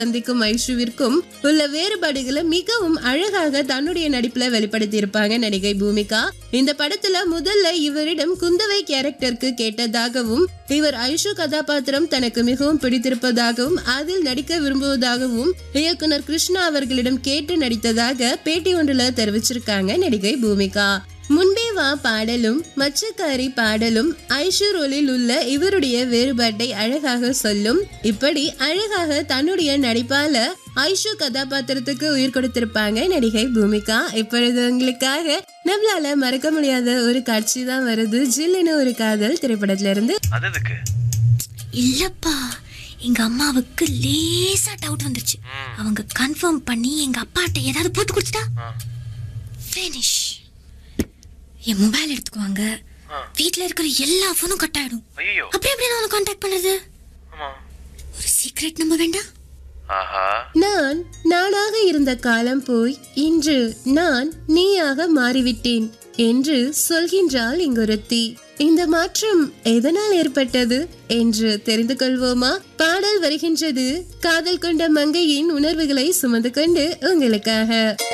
சந்திக்கும் ஐஷுவிற்கும் உள்ள வேறுபாடுகளை மிகவும் அழகாக தன்னுடைய நடிப்புல வெளிப்படுத்தி இருப்பாங்க நடிகை பூமிகா இந்த படத்துல முதல்ல இவரிடம் குந்தவை கேரக்டருக்கு கேட்டதாகவும் இவர் ஐஷு கதாபாத்திரம் தனக்கு மிகவும் பிடித்திருப்பதாகவும் அதில் நடிக்க விரும்புவதாகவும் இயக்குனர் கிருஷ்ணா அவர்களிடம் கேட்டு நடித்ததாக பேட்டி ஒன்றுல தெரிவிச்சிருக்காங்க நடிகை பூமிகா முன்பே வா பாடலும் மச்சக்காரி பாடலும் ஐஷு ரோலில் உள்ள இவருடைய வேறுபாட்டை அழகாக சொல்லும் இப்படி அழகாக தன்னுடைய நடிப்பால ஐஷு கதாபாத்திரத்துக்கு உயிர் கொடுத்திருப்பாங்க நடிகை பூமிகா இப்பொழுது உங்களுக்காக நம்மளால மறக்க முடியாத ஒரு காட்சி தான் வருது ஜில்லுன்னு ஒரு காதல் திரைப்படத்துல இருந்து அது எதுக்கு இல்லப்பா எங்க அம்மாவுக்கு லேசா டவுட் வந்துருச்சு அவங்க கன்ஃபார்ம் பண்ணி எங்க அப்பாட்ட ஏதாவது போட்டு கொடுத்துட்டா ஃபினிஷ் என் மொபைல் எடுத்துக்குவாங்க வீட்ல இருக்கிற எல்லா ஃபோனும் கட் ஆயிடும் ஐயோ அப்புறம் எப்படி நான் காண்டாக்ட் பண்றது ஆமா ஒரு சீக்ரெட் நம்ப வேண்டாம் ஆஹா நான் நானாக இருந்த காலம் போய் இன்று நான் நீயாக மாறிவிட்டேன் என்று சொல்கின்றாள் இங்கொருத்தி இந்த மாற்றம் எதனால் ஏற்பட்டது என்று தெரிந்து கொள்வோமா பாடல் வருகின்றது காதல் கொண்ட மங்கையின் உணர்வுகளை சுமந்து கொண்டு உங்களுக்காக